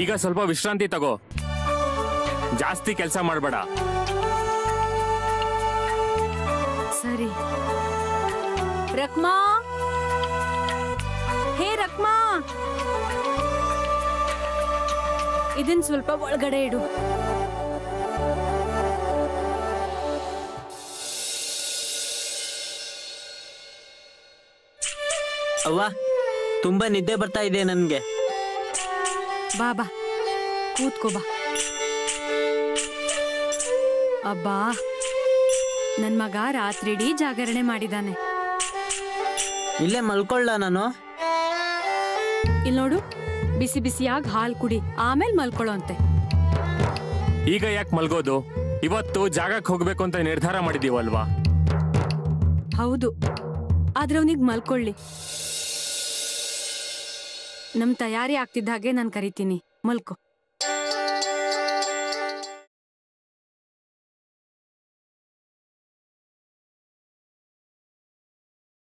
ಈಗ ಸ್ವಲ್ಪ ವಿಶ್ರಾಂತಿ ತಗೋ ಜಾಸ್ತಿ ಕೆಲಸ ಮಾಡಬೇಡ ಸರಿ ರಕ್ಮಾ ಹೇ ರಕ್ಮಾ ಇದನ್ ಸ್ವಲ್ಪ ಒಳಗಡೆ ಇಡು ಅವ್ವ ತುಂಬಾ ನಿದ್ದೆ ಬರ್ತಾ ಇದೆ ನನ್ಗೆ ಬಾ ಬಾ ಕೂತ್ಕೋ ಬಾ ಅಬ್ಬಾ ನನ್ ಮಗ ರಾತ್ರಿಡೀ ಜಾಗರಣೆ ಮಾಡಿದಾನೆ ಇಲ್ಲೇ ಮಲ್ಕೊಳ್ಳ ನಾನು ಇಲ್ಲಿ ನೋಡು ಬಿಸಿ ಬಿಸಿಯಾಗಿ ಹಾಲ್ ಕುಡಿ ಆಮೇಲೆ ಮಲ್ಕೊಳ್ಳೋ ಅಂತೆ ಈಗ ಯಾಕೆ ಮಲ್ಗೋದು ಇವತ್ತು ಜಾಗಕ್ಕೆ ಹೋಗ್ಬೇಕು ಅಂತ ನಿರ್ಧಾರ ಮಾಡಿದೀವಲ್ವಾ ಹೌದು ಆದ್ರೆ ಅವನಿಗೆ ಮಲ್ಕೊಳ್ಳಿ ನಮ್ ತಯಾರಿ ಆಗ್ತಿದ್ದ ಹಾಗೆ ನಾನು ಕರಿತೀನಿ ಮಲ್ಕೋ